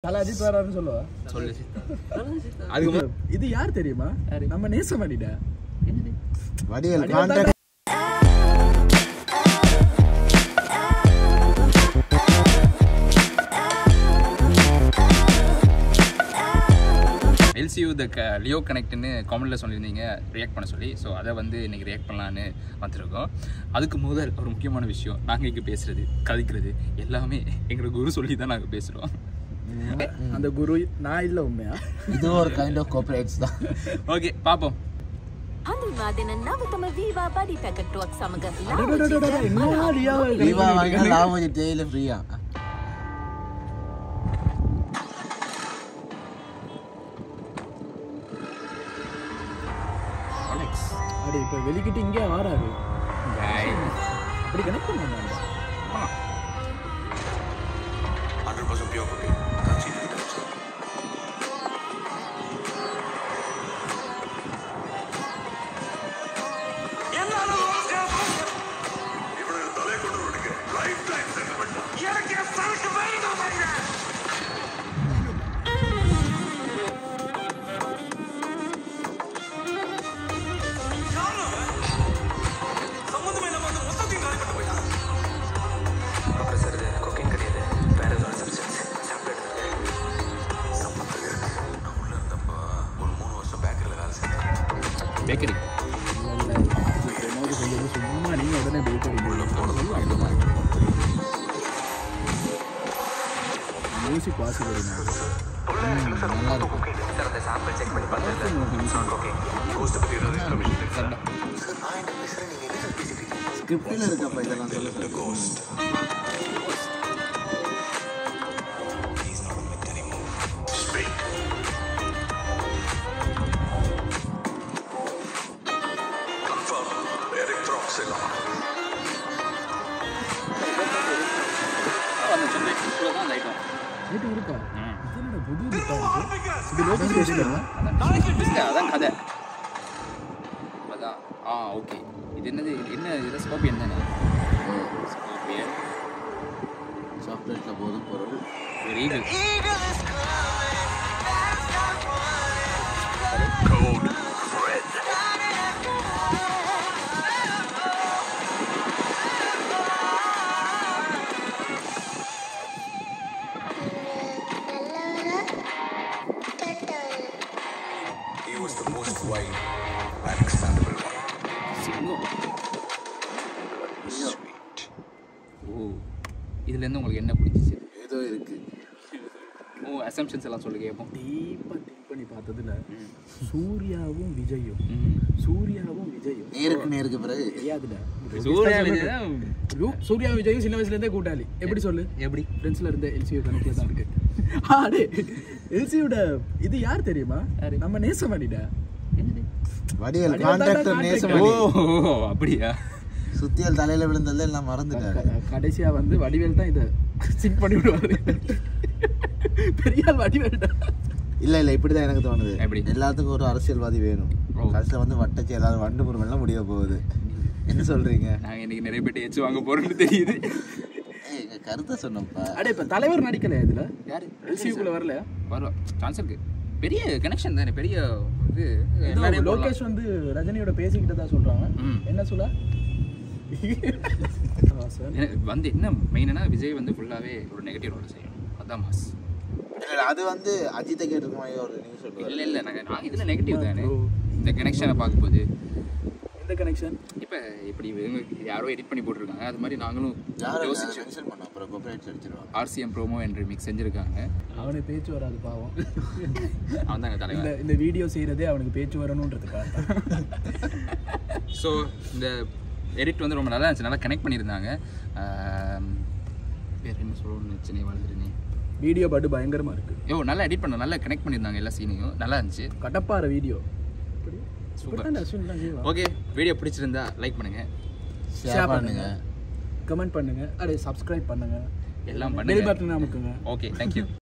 தல அஜித் வராருன்னு சொல்லுவா சொல்லு அதுக்கு இது யார் தெரியுமா நம்ம நேசமணிடா வடிவேல் வடிவேல் கான்ட்ராக்ட் எல்சியூ த க லியோ கனெக்ட்னு காமெண்டில் சொல்லியிருந்தீங்க ரியாக்ட் பண்ண சொல்லி ஸோ அதை வந்து இன்னைக்கு ரியாக்ட் பண்ணலான்னு வந்திருக்கோம் அதுக்கு முதல் ஒரு முக்கியமான விஷயம் நாங்கள் இங்கே பேசுறது கதைக்கிறது எல்லாமே எங்களோட குரு சொல்லி தான் நாங்கள் பேசுகிறோம் அந்த குரு நான் இல்ல உண்மையா இது ஒரு கைண்ட் ஆஃப் கோஆபரேட்ஸ் தான் ஓகே பார்ப்போம் හඳුන්වා දෙන නවතම වීවා බඩි පැකට්ටුවක් සමඟ அடடடடடட, என்னடா ரியாவை விவா வாங்கினா லாபம் தேயில ஃப்ரீயா அடே இப்ப வெளிக்கிட்டு இங்கே வராரு அப்படி கனெக்ட் பண்ணாங்க 100% pure cooking. Can't see the difference. இவனை தலை கொண்டு விடுங்க லைஃப் டைம் செட்டில்மெண்ட் எனக்கு என் சரக்கு வேணும் சம்மந்தமே இல்லாம வந்து மொத்தத்தையும் காலி பண்ண போயிட்டான் ப்ரொஃபஸர் இது குக்கிங் கிடையாது வேற ஏதோ சப்ஸ்டன்ஸ் சாப்பிட்டு எடுத்துருக்கேன் சம்பந்தம் இருக்கு நான் உள்ள இருந்தப்ப ஒரு மூணு வருஷம் பேக்கரியில் வேலை செஞ்சேன் பேக்கரி என்னோட சொல்லுது சும்மா நீங்க உடனே பேக்கரி மியூசிக் வாசிக்கிறீங்க சார் அந்த சாம்பிள் செக் பண்ணி பார்த்தேன் ஓகே கோஸ்ட் பத்தி ஏதாவது இன்ஃபர்மேஷன் சார் நான் என்ன பேசுறேன் நீங்க என்ன சார் பேசிக்கிறீங்க ஸ்கிரிப்டில் இருக்கப்ப இதெல்லாம் சொல்ல ghost He's not a myth anymore. Speak. Confirm. Eric Throxilla. அந்த சொந்த இவ்வளோ தான் அந்த ஐட்டம் வீட்டு இருக்கா இது என்னடா புது இருக்கா இது லோக்கல் ஸ்டேஷனா இல்லை அதான் கதை அதான் ஆ ஓகே இது என்னது இது என்ன இது ஸ்கோப்பியன் தானே ஸ்கோப்பியன் சாக்லேட்டில் போதும் பொருள் ஒரு eagle Code Red. He was the most wide and expandable one. சிங்கம் Sweet. ஓ இதுலேருந்து உங்களுக்கு என்ன பிடிச்சிச்சு ஏதோ இருக்கு ஓ அசம்ஷன்ஸ் எல்லாம் சொல்லி கேட்போம் டீப்பா திங்க் பண்ணி பார்த்ததுல சூர்யாவும் விஜயும் ம். சூர்யாவும் விஜயும் நேருக்கு நேருக்கு பிறகு தெரியாதுடா சூர்யா விஜய் தான் ஐயோ, சூர்யா விஜயும் சின்ன வயசுல இருந்தே கூட்டாளி எப்படி சொல்லு எப்படி ஃப்ரெண்ட்ஸ்ல இருந்த எல்சியூ கணக்கில் தான் இருக்கு ஆடே எல்சியோட இது யார் தெரியுமா யாரு? நம்ம நேசமணிடா வடிவேல் வடிவேல் தான் கான்ட்ராக்டர் contractor. நேசமணி ஓ அப்படியா சுத்தியல் தலையில விழுந்ததுல எல்லாம் மறந்துட்டாரு க- கடைசியா வந்து வடிவேல் தான் இதை சிங்க் பண்ணி விடுவாரு பெரிய ஆள் வடிவேல்டா இல்ல இல்ல இப்படிதான் எனக்கு தோணுது எப்படி? எல்லாத்துக்கும் ஒரு அரசியல்வாதி வேணும் ஓ. கடைசியில வந்து வட்டச்சு எல்லாரும் வண்டு முருமெல்லாம் முடிய போகுது என்ன சொல்றீங்க நாங்கள் இன்னைக்கு நிறைய பேர் எச்சு வாங்க போகிறோம்னு தெரியுது ஏய், எங்க கருத்தை சொன்னப்பா அடே இப்ப தலைவர் நடிக்கலையா இதுல யாரு எல்சியூக்குள்ள வரலையா வரும் சான்ஸ் இருக்கு பெரிய கனெக்ஷன் தானே பெரிய இது எல்லாரையும் போடலாம். லோகேஷ் வந்து ரஜினியோட பேசிக்கிட்டு தான் சொல்றாங்க ம். என்ன சொல்ல வாசன். எனக்கு வந்து என்ன மெயினா விஜய் வந்து ஃபுல்லாகவே ஒரு நெகட்டிவ் ரோல் செய்யணும் அதான் மாஸ் இல்ல, இல்ல, அது வந்து அஜித்தை கேட்டிருக்க மாதிரி ஒரு நியூஸ் சொல்லுவாரு இல்லை இல்லை நாங்கள் நான் இதில் நெகட்டிவ் தானே bro. இந்த கனெக்ஷனை பார்க்கும்போது எந்த கனெக்ஷன் இப்போ இப்படி இவங்க யாரோ எடிட் பண்ணி போட்டிருக்காங்க அது மாதிரி நாங்களும் யாரும் யோசிச்சு மென்ஷன் பண்ண அப்புறம் கொப்பரேட் அடிச்சிருவாங்க ஆர்சிஎம் ப்ரோமோ என்று மிக்ஸ் செஞ்சுருக்காங்க அவனுக்கு பேச்சு வராது பாவம் அவன் தாங்க இந்த தலைவர் இந்த வீடியோ செய்யறதே அவனுக்கு பேச்சு வரணுன்றதுக்காக ஸோ இந்த எடிட் வந்து ரொம்ப நல்லா இருந்துச்சு நல்லா கனெக்ட் பண்ணியிருந்தாங்க ஆம், பேர் என்ன சொல்லணும்னு நினச்சினே வாழ்ந்துருனே வீடியோ பாட்டு பயங்கரமா இருக்கு யோ நல்லா எடிட் பண்ண நல்லா கனெக்ட் பண்ணியிருந்தாங்க எல்லா சீனையும் நல்லா இருந்துச்சு கடப்பாற வீடியோ Super. அஸ்வின் தான் செய்வான் ஓகே வீடியோ பிடிச்சிருந்தா லைக் பண்ணுங்க ஷேர் பண்ணுங்க கமெண்ட் பண்ணுங்க அடே சப்ஸ்கிரைப் பண்ணுங்க எல்லாம் பெல் பண்ணுங்க பட்டன் அமுக்குங்க ஓகே தேங்க்யூ